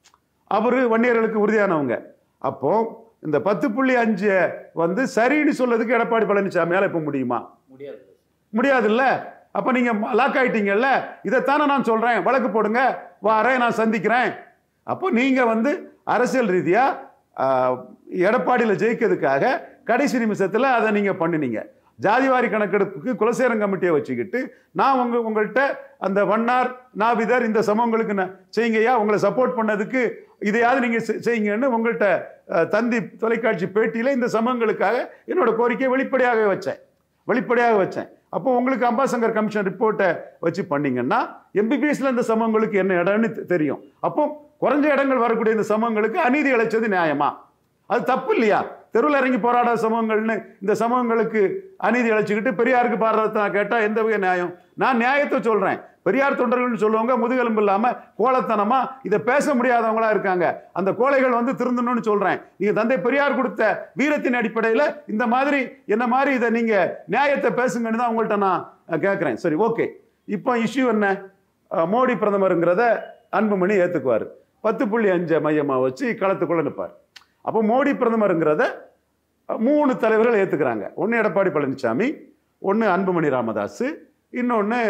அவரு வன்னியர்களுக்கு உறுதியானவங்க அப்போ இந்த பத்து புள்ளி அஞ்சு வந்து சரின்னு சொல்லதுக்கு எடப்பாடி பழனிசாமியால இப்ப முடியுமா முடியாது முடியாதுல்ல அப்ப நீங்க லாக் ஆயிட்டீங்கல்ல இதைத்தானே நான் சொல்றேன் வழக்கு போடுங்க வாரேன் நான் சந்திக்கிறேன் அப்போ நீங்க வந்து அரசியல் ரீதியா ஆஹ், எடப்பாடியில ஜெயிக்கிறதுக்காக கடைசி நிமிஷத்துல அதை நீங்க பண்ணினீங்க ஜாதிவாரி கணக்கெடுப்புக்கு குலசேரம் கமிட்டியை வச்சுக்கிட்டு நான் உங்க உங்கள்கிட்ட அந்த வண்ணார் நாவிதர் இந்த சமூகங்களுக்கு நான் செய்யுங்கய்யா உங்களை சப்போர்ட் பண்ணதுக்கு இதையாவது நீங்க செ- செய்யுங்கன்னு உங்கள்கிட்ட அஹ், தந்தி தொலைக்காட்சி பேட்டியில இந்த சமூகங்களுக்காக என்னோட கோரிக்கையை வெளிப்படையாக வச்சேன் வெளிப்படையாக வச்சேன் அப்போ உங்களுக்கு அம்பாசங்கர் கமிஷன் ரிப்போர்ட்டை வச்சு பண்ணீங்கன்னா எம்பிபிஎஸ்ல இந்த சமூகங்களுக்கு என்ன இடம்னு தெ- தெரியும் அப்போ குறைஞ்ச இடங்கள் வரக்கூடிய இந்த சமூகங்களுக்கு அநீதி இழைச்சது நியாயமா அது தப்பு இல்லையா தெருவில் இறங்கி போராடாத சமூகங்கள்னு இந்த சமூகங்களுக்கு அநீதி இழைச்சிக்கிட்டு பெரியாருக்கு பாடுறத நான் கேட்டா எந்த வகை நியாயம் நான் நியாயத்தை சொல்றேன் பெரியார் தொண்டர்கள்னு சொல்லுவாங்க முதுகெலும்பு இல்லாம கோலத்தனமா இதை பேச முடியாதவங்களா இருக்காங்க அந்த கோழைகள் வந்து திருந்தணும்னு சொல்றேன் நீங்க தந்தை பெரியார் கொடுத்த வீரத்தின் அடிப்படையில இந்த மாதிரி என்ன மாதிரி இதை நீங்க நியாயத்தை பேசுங்கன்னு தான் உங்கள்கிட்ட நான் அஹ், கேட்கிறேன் சரி ஓகே இப்போ இஷ்யூ என்ன அஹ், மோடி பிரதமருங்கிறத அன்புமணி ஏத்துக்குவார் பத்து புள்ளி அஞ்சை மையமா வச்சு களத்துக்குள்ள நிற்பார் அப்போ மோடி பிரதமருங்கிறத அஹ், மூணு தலைவர்கள் ஏத்துக்கிறாங்க ஒன்று எடப்பாடி பழனிசாமி ஒன்று அன்புமணி ராமதாஸ் இன்னொன்று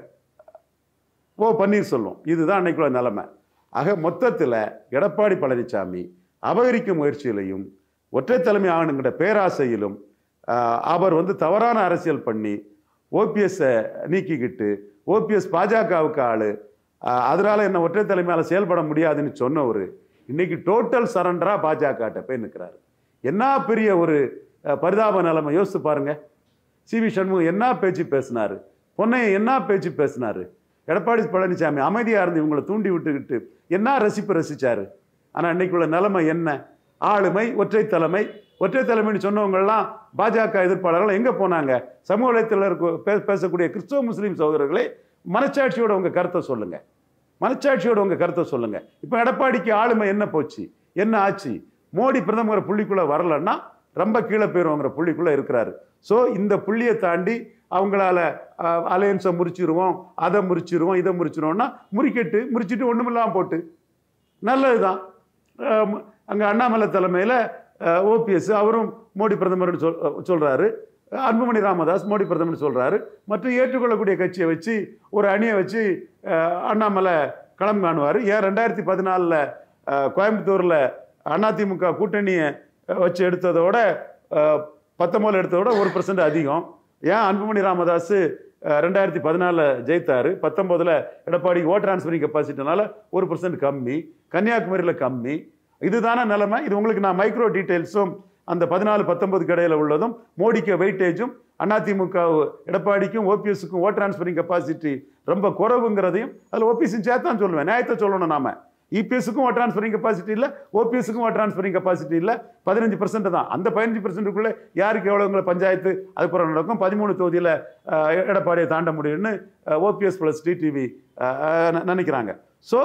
ஓ பன்னீர்செல்வம் இதுதான் அன்னைக்குள்ள நிலைமை ஆக மொத்தத்தில் எடப்பாடி பழனிசாமி அபகரிக்கும் முயற்சியிலையும் ஒற்றை தலைமை ஆகணுங்கிற பேராசையிலும் ஆஹ், அவர் வந்து தவறான அரசியல் பண்ணி ஓபிஎஸ்ஸை நீக்கிக்கிட்டு ஓபிஎஸ் பாஜகவுக்கு ஆளு ஆஹ், அதனால என்ன ஒற்றை தலைமையால் செயல்பட முடியாதுன்னு சொன்னவர் இன்னைக்கு டோட்டல் சரண்டரா பாஜக போய் நிற்கிறாரு என்ன பெரிய ஒரு அஹ், பரிதாப நிலைமை யோசித்து பாருங்க சி வி சண்முகம் என்ன பேச்சு பேசினாரு பொன்னையன் என்ன பேச்சு பேசினாரு எடப்பாடி பழனிசாமி அமைதியா இருந்து இவங்களை தூண்டி விட்டுக்கிட்டு என்ன ரசிப்பு ரசிச்சாரு ஆனா இன்னைக்குள்ள நிலைமை என்ன ஆளுமை ஒற்றை தலைமை ஒற்றை தலைமைன்னு சொன்னவங்கெல்லாம் பாஜக எதிர்ப்பாளர்கள் எங்க போனாங்க சமூக வலைத்தளர் இருக்க- பே- பேசக்கூடிய கிறிஸ்தவ முஸ்லீம் சகோதரர்களே மனச்சாட்சியோட உங்க கருத்தை சொல்லுங்க மனச்சாட்சியோட உங்க கருத்தை சொல்லுங்க இப்போ எடப்பாடிக்கு ஆளுமை என்ன போச்சு என்ன ஆச்சு மோடி பிரதமர் புள்ளிக்குள்ள வரலன்னா ரொம்ப கீழே போயிருவோங்கிற புள்ளிக்குள்ள இருக்கிறாரு ஸோ இந்த புள்ளியை தாண்டி அவங்களால அலையன்ஸை முறிச்சிருவோம் அதை முறிச்சிருவோம் இதை முறிச்சிருவோம்னா முறிக்கட்டு முறிச்சிட்டு ஒண்ணுமில்லாம போட்டு நல்லதுதான் அஹ் அங்க அண்ணாமலை தலைமையில ஓபிஎஸ் அவரும் மோடி பிரதமர்னு சொல் சொல்றாரு அன்புமணி ராமதாஸ் மோடி பிரதமர் சொல்றாரு மற்றும் ஏற்றுக்கொள்ளக்கூடிய கட்சியை வச்சு ஒரு அணியை வச்சு அஹ், அண்ணாமலை களம் காணுவார் ஏன் ரெண்டாயிரத்தி பதினாலில் கோயம்புத்தூரில் அதிமுக கூட்டணியை அஹ், வச்சு எடுத்ததோட பத்தொம்போதில் எடுத்ததோட ஒரு பர்சன்ட் அதிகம் ஏன் அன்புமணி ராமதாஸ் அஹ், ரெண்டாயிரத்தி பதினாலில் ஜெயித்தாரு பத்தொம்போதில் எடப்பாடி ஓட் டிரான்ஸ்ஃபரிங் கெப்பாசிட்டினால ஒரு பர்சன்ட் கம்மி கன்னியாகுமரியில் கம்மி இதுதானே நிலைமை இது உங்களுக்கு நான் மைக்ரோ டீட்டெயில்ஸும் அந்த பதினாலு பத்தொன்பதுக்கு இடையில உள்ளதும் மோடிக்கு வெயிட்டேஜும் அதிமுக எடப்பாடிக்கும் ஓபிஎஸ்க்கும் ஓட் டிரான்ஸ்ஃபரிங் கெப்பாசிட்டி ரொம்ப குறைவுங்கிறதையும் அதில் ஓபிஎஸும் சேர்த்தான் சொல்லுவேன் நியாயத்தை சொல்லணும் நாம இபிஎஸ்க்கும் ஓட் டிரான்ஸ்ஃபரிங் கெப்பாசிட்டி இல்லை ஓபிஎஸ்க்கும் ஓட் டிரான்ஸ்ஃபரிங் கெப்பாசிட்டி இல்லை பதினஞ்சு பர்சன்ட் தான் அந்த பதினஞ்சு பர்சன்ட்டுக்குள்ளே யாருக்கு எவ்வளோங்கள பஞ்சாயத்து அதுக்கப்புறம் நடக்கும் பதிமூணு தொகுதியில் எடப்பாடியை தாண்ட முடியும்னு ஓபிஎஸ் ப்ளஸ் டிடிவி நினைக்கிறாங்க ஸோ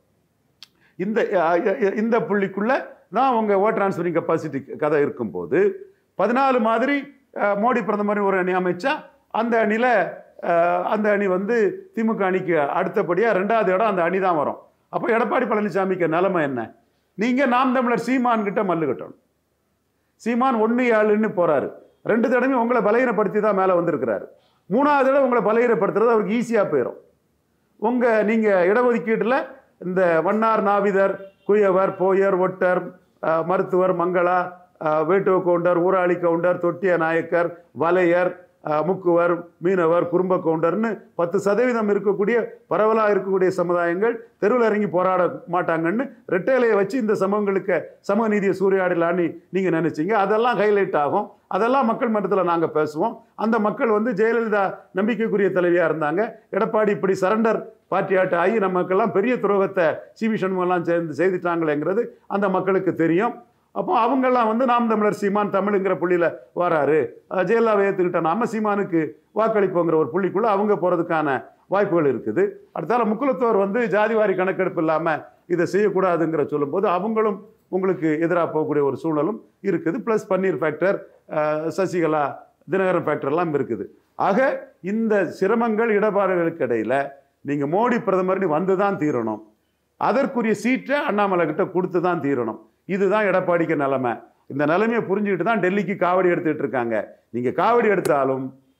இந்த அஹ், அஹ், இந்த புள்ளிக்குள்ள தான் உங்க ஓட் டிரான்ஸ்ஃபரிங் கெப்பாசிட்டி கதை இருக்கும்போது பதினாலு மாதிரி அஹ், மோடி பிரதமர் ஒரு அணி அமைச்சா அந்த அணியில அஹ், அந்த அணி வந்து திமுக அணிக்கு அடுத்தபடியாக ரெண்டாவது இடம் அந்த அணி தான் வரும் அப்போ எடப்பாடி பழனிசாமிக்கு நிலைமை என்ன நீங்கள் நாம் தமிழர் சீமான் கிட்ட மல்லு கட்டணும் சீமான் ஒன்று ஏழுன்னு போறாரு ரெண்டு தடவையும் உங்களை பலகீனப்படுத்தி தான் மேலே வந்திருக்கிறாரு மூணாவது தடவை உங்களை பலகீனப்படுத்துறது அவருக்கு ஈஸியாக போயிடும் உங்கள் நீங்கள் இடஒதுக்கீட்டில் இந்த வண்ணார் நாவிதர் குயவர் போயர் ஒட்டர் அஹ், மருத்துவர் மங்களா அஹ், வேட்டுவ கவுண்டர் ஊராளி கவுண்டர் தொட்டிய நாயக்கர் வலையர் அஹ், முக்குவர் மீனவர் குறும்ப கவுண்டர்னு பத்து சதவீதம் இருக்கக்கூடிய பரவலாக இருக்கக்கூடிய சமுதாயங்கள் தெருவில் இறங்கி போராட மாட்டாங்கன்னு ரெட்டையிலையை வச்சு இந்த சமூகங்களுக்கு சமநீதியை சூறையாடலான்னு நீங்கள் நினைச்சீங்க அதெல்லாம் ஹைலைட் ஆகும் அதெல்லாம் மக்கள் மன்றத்தில் நாங்கள் பேசுவோம் அந்த மக்கள் வந்து ஜெயலலிதா நம்பிக்கைக்குரிய தலைவியாக இருந்தாங்க எடப்பாடி இப்படி சரண்டர் பார்ட்டியாட்ட ஆகி நமக்கெல்லாம் பெரிய துரோகத்தை சிவி சண்முகம்லாம் சேர்ந்து செய்துட்டாங்களேங்கிறது அந்த மக்களுக்கு தெரியும் அப்போ அவங்கெல்லாம் வந்து நாம் தமிழர் சீமான் தமிழுங்கிற புள்ளியில் வராரு அஹ் ஜெயலலிதாவை ஏற்றுக்கிட்ட நாம சீமானுக்கு வாக்களிப்போங்கிற ஒரு புள்ளிக்குள்ள அவங்க போகிறதுக்கான வாய்ப்புகள் இருக்குது அடுத்தால முக்குலத்தோர் வந்து ஜாதிவாரி கணக்கெடுப்பு இல்லாமல் இதை செய்யக்கூடாதுங்கிற சொல்லும்போது அவங்களும் உங்களுக்கு எதிராக போகக்கூடிய ஒரு சூழலும் இருக்குது plus Panneer factor Sasikala Dhinakaran factor எல்லாம் இருக்குது ஆக இந்த சிரமங்கள் இடபாடுகளுக்கு இடையில நீங்கள் மோடி பிரதமர்னு வந்து தான் தீரணும் அதற்குரிய சீட்டை அண்ணாமலை கிட்ட கொடுத்து தான் தீரணும் இதுதான் எடப்பாடிக்கு நிலைமை இந்த நிலைமையை புரிஞ்சுக்கிட்டு தான் டெல்லிக்கு காவடி எடுத்துக்கிட்டு இருக்காங்க நீங்கள் காவடி எடுத்தாலும்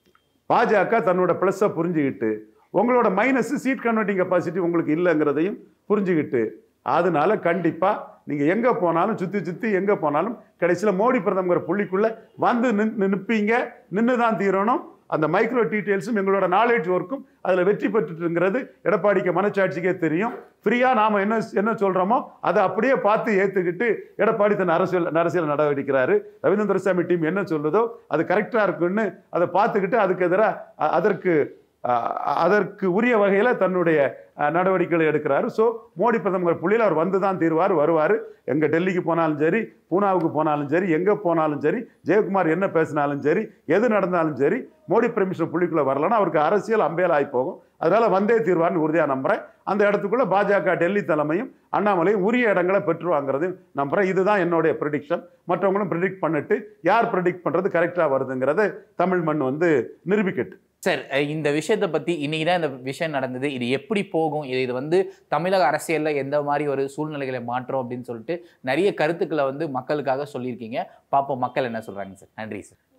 பாஜக தன்னோட ப்ளஸ்ஸை புரிஞ்சுக்கிட்டு உங்களோட மைனஸ் சீட் கன்வெர்ட்டிங் கெப்பாசிட்டி உங்களுக்கு இல்லைங்கிறதையும் புரிஞ்சுக்கிட்டு அதனால கண்டிப்பாக நீங்கள் எங்கே போனாலும் சுற்றி சுற்றி எங்கே போனாலும் கடைசியில் மோடி பிரதமர் புள்ளிக்குள்ளே வந்து நின்று நிற்பீங்க நின்று தான் தீரணும் அந்த மைக்ரோ டீட்டெயில்ஸும் எங்களோட நாலேஜ் ஒர்க்கும் அதில் வெற்றி பெற்றுட்டுங்கிறது எடப்பாடிக்கு மனச்சாட்சிக்கே தெரியும் ஃப்ரீயாக நாம் என்ன என்ன சொல்கிறோமோ அதை அப்படியே பார்த்து ஏற்றுக்கிட்டு எடப்பாடி தன் அரசியல் அரசியல் நடவடிக்கிறாரு ரவீந்திர சாமி டீம் என்ன சொல்லுதோ அது கரெக்டாக இருக்குன்னு அதை பார்த்துக்கிட்டு அதுக்கு எதிராக அதற்கு அஹ், அதற்கு உரிய வகையில் தன்னுடைய அஹ், நடவடிக்கைகளை எடுக்கிறாரு ஸோ மோடி பிரதமர் புள்ளியில் அவர் வந்து தான் தீர்வார் வருவார் எங்கே டெல்லிக்கு போனாலும் சரி பூனாவுக்கு போனாலும் சரி எங்கே போனாலும் சரி ஜெயக்குமார் என்ன பேசினாலும் சரி எது நடந்தாலும் சரி மோடி பிரமிஷன் புள்ளிக்குள்ளே வரலன்னா அவருக்கு அரசியல் அம்பேல் ஆகி போகும் அதனால வந்தே தீர்வார்னு உறுதியாக நம்புறேன் அந்த இடத்துக்குள்ள பாஜக டெல்லி தலைமையும் அண்ணாமலையும் உரிய இடங்களை பெற்றுவாங்கிறதையும் நம்புறேன் இதுதான் என்னுடைய ப்ரிடிக்ஷன் மற்றவங்களும் ப்ரிடிக்ட் பண்ணிட்டு யார் ப்ரிடிக்ட் பண்ணுறது கரெக்டாக வருதுங்கிறத தமிழ் மண் வந்து நிரூபிக்கட்டு சார் அஹ் இந்த விஷயத்தை பத்தி இன்னைக்கு தான் இந்த விஷயம் நடந்தது இது எப்படி போகும் இது இது வந்து தமிழக அரசியல்ல எந்த மாதிரி ஒரு சூழ்நிலைகளை மாற்றும் அப்படின்னு சொல்லிட்டு நிறைய கருத்துக்களை வந்து மக்களுக்காக சொல்லியிருக்கீங்க பாப்போம் மக்கள் என்ன சொல்றாங்க சார் நன்றி சார்